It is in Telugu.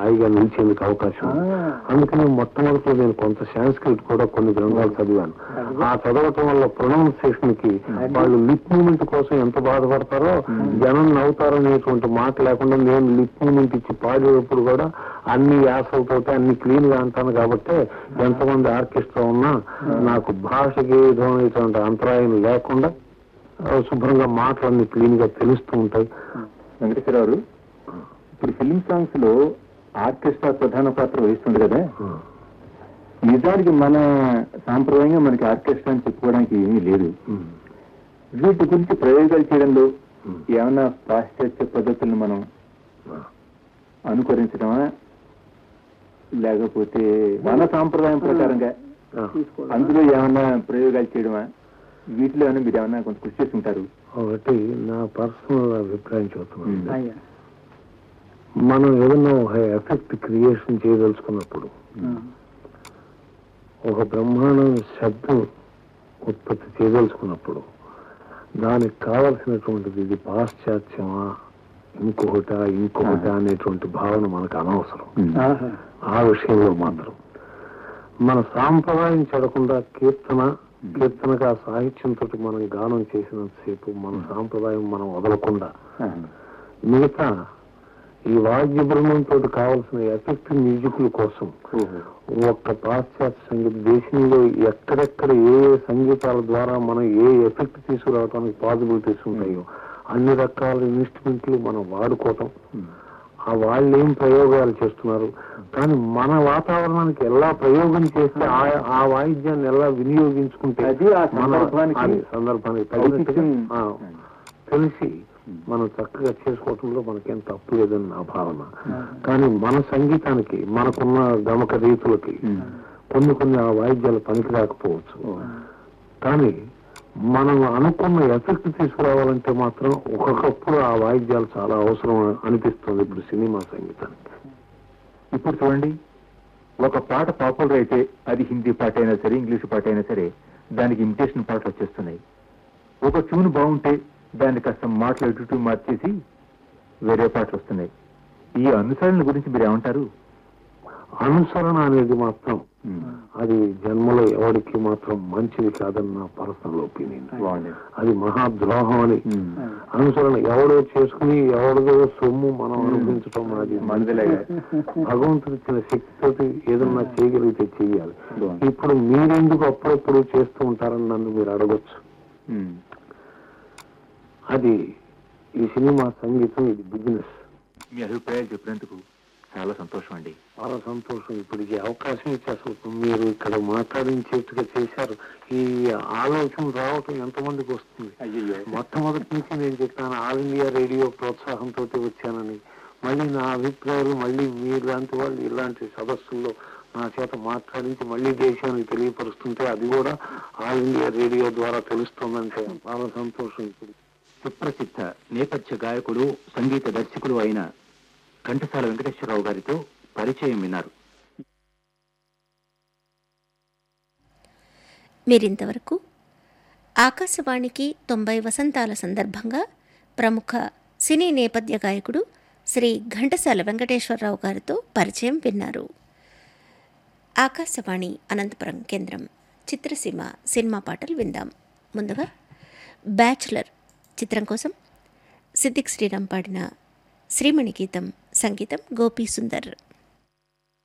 స్థాయిగా నిలిచేందుకు అవకాశం ఉంది. అందుకని మొట్టమొదటి నేను కొంత సాంస్క్రిట్ కూడా కొన్ని గ్రంథాలు చదివాను ఆ చదవటం వల్ల ప్రొనౌన్సియేషన్ కి వాళ్ళు లిప్ మూమెంట్ కోసం ఎంత బాధపడతారో జనం నవ్వుతారో అనేటువంటి మాట లేకుండా నేను లిప్ మూమెంట్ ఇచ్చి పాడేటప్పుడు కూడా అన్ని యాసలతోటి అన్ని క్లీన్ గా అంటాను కాబట్టి ఎంతమంది ఆర్కెస్ట్రా ఉన్నా నాకు భాషకి ఏ విధమైనటువంటి అంతరాయం లేకుండా ఆ, శుభ్రంగా మాటలన్నీ క్లీన్ గా తెలుస్తూ ఉంటాయి వెంకటేశ్వరరావు ఇప్పుడు ఫిల్మ్ సాంగ్స్ లో ఆర్కెస్ట్రా ప్రధాన పాత్ర వహిస్తుంది కదా నిజానికి మన సాంప్రదాయంగా మనకి ఆర్కెస్ట్రా అని చెప్పుకోవడానికి ఏమీ లేదు వీటి గురించి ప్రయోగాలు చేయడంలో ఏమైనా పాశ్చాత్య పద్ధతులను మనం అనుకరించడమా లేకపోతే మన సాంప్రదాయం ప్రకారంగా అందులో ఏమైనా ప్రయోగాలు చేయడమా వీటిలో ఏమైనా మీరు ఏమైనా కొంత కృషి చేసి ఉంటారు ఒకటి నా పర్సనల్ అభిప్రాయం చూస్తున్నాను మనం ఏదైనా ఒక ఎఫెక్ట్ క్రియేషన్ చేయదలుచుకున్నప్పుడు ఒక బ్రహ్మాండం శబ్దం ఉత్పత్తి చేయదలుచుకున్నప్పుడు దానికి కావలసినటువంటిది ఇది పాశ్చాత్యమా ఇంకొకట ఇంకొకట అనేటువంటి భావన మనకు అనవసరం ఆ విషయంలో మాత్రం మన సాంప్రదాయం చెడకుండా కీర్తన కీర్తనగా సాహిత్యంతో మనం గానం చేసినంతసేపు మన సాంప్రదాయం మనం వదలకుండా మిగతా ఈ వాద్య బృందంతో కావాల్సిన ఎఫెక్ట్ మ్యూజిక్ల కోసం ఒక్క పాశ్చాత్య సంగీత దేశంలో ఎక్కడెక్కడ ఏ ఏ సంగీతాల ద్వారా మనం ఏ ఎఫెక్ట్ తీసుకురావడానికి పాసిబిలిటీస్ ఉంటాయో అన్ని రకాల ఇన్స్ట్రుమెంట్లు మనం వాడుకోవటం ఆ వాళ్ళు ఏం ప్రయోగాలు చేస్తున్నారు కానీ మన వాతావరణానికి ఎలా ప్రయోగం చేస్తే ఆ- ఆ వాయిద్యాన్ని ఎలా వినియోగించుకుంటే అది ఆ మన- సందర్భానికి అది సందర్భానికి తగినట్టుగా, ఔచిత్యం. ఆ, తెలిసి మనం చక్కగా చేసుకోవటంలో మనకేం తప్పు లేదని నా భావన కానీ మన సంగీతానికి మనకున్న గమక రీతులకి కొన్ని కొన్ని ఆ వాయిద్యాలు పనికి రాకపోవచ్చు కానీ మనం అనుకున్న ఎఫెక్ట్ తీసుకురావాలంటే మాత్రం ఒక్కొక్కప్పుడు ఆ వాయిద్యాలు చాలా అవసరం అనిపిస్తుంది ఇప్పుడు సినిమా సంగీతానికి ఇప్పుడు చూడండి ఒక పాట పాపులర్ అయితే అది హిందీ పాట అయినా సరే ఇంగ్లీష్ పాట అయినా సరే దానికి ఇమిటేషన్ పాటలు వచ్చేస్తున్నాయి ఒక ట్యూన్ బాగుంటే దాన్ని కాస్త మాటలు ఇటు ఇటు మార్చేసి వేరే పాటలు వస్తున్నాయి ఈ అనుసరణ గురించి మీరు ఏమంటారు అనుసరణ అనేది మాత్రం అది జన్మలో ఎవరికి మాత్రం మంచిది కాదని నా పర్సనల్ ఒపీనియన్ బాగుంది అది మహాద్రోహం అని అనుసరణ ఎవడో చేసుకుని ఎవరిదో సొమ్ము మనం అనుభవించడం అది మనదిలాగా. భగవంతుడు ఇచ్చిన శక్తితోటి ఏదన్నా చేయగలిగితే చెయ్యాలి బాగుంది. ఇప్పుడు మీరెందుకు అప్పుడప్పుడు చేస్తూ ఉంటారని నన్ను మీరు అడగొచ్చు ఉమ్. అది ఈ సినిమా సంగీతం ఇది బిజినెస్ మీ అభిప్రాయాలు చెప్పినందుకు చాలా సంతోషం అండి చాలా సంతోషం ఇప్పుడు ఈ అవకాశం ఇచ్చి అసలు మీరు ఇక్కడ మాట్లాడించేట్టుగా చేశారు ఈ ఆలోచన రావటం ఎంతమందికి వస్తుంది అయ్యయ్యో. మొట్టమొదటి నుంచి నేను చెప్పాను ఆల్ ఇండియా రేడియో ప్రోత్సాహంతో వచ్చానని మళ్ళీ నా అభిప్రాయాలు మళ్ళీ మీలాంటి వాళ్ళు ఇలాంటి సదస్సుల్లో నా చేత మాట్లాడించి మళ్ళీ దేశానికి తెలియపరుస్తుంటే అది కూడా ఆల్ ఇండియా రేడియో ద్వారా తెలుస్తుందంటే చాలా సంతోషం ఇప్పుడు సుప్రసిద్ధ నేపథ్య గాయకుడు సంగీత దర్శకుడు అయిన ఘంటసాల వెంకటేశ్వరరావు గారితో పరిచయం విన్నారు మీరింతవరకు ఆకాశవాణికి తొంభై వసంతాల సందర్భంగా ప్రముఖ సినీ నేపథ్య గాయకుడు శ్రీ ఘంటసాల వెంకటేశ్వరరావు గారితో పరిచయం విన్నారు ఆకాశవాణి అనంతపురం కేంద్రం చిత్రసీమ సినిమా పాటలు విందాం ముందుగా బ్యాచులర్ చిత్రం కోసం సిద్దిక్ శ్రీరామ్ పాడిన శ్రీమణి గీతం సంగీతం గోపీ సుందర్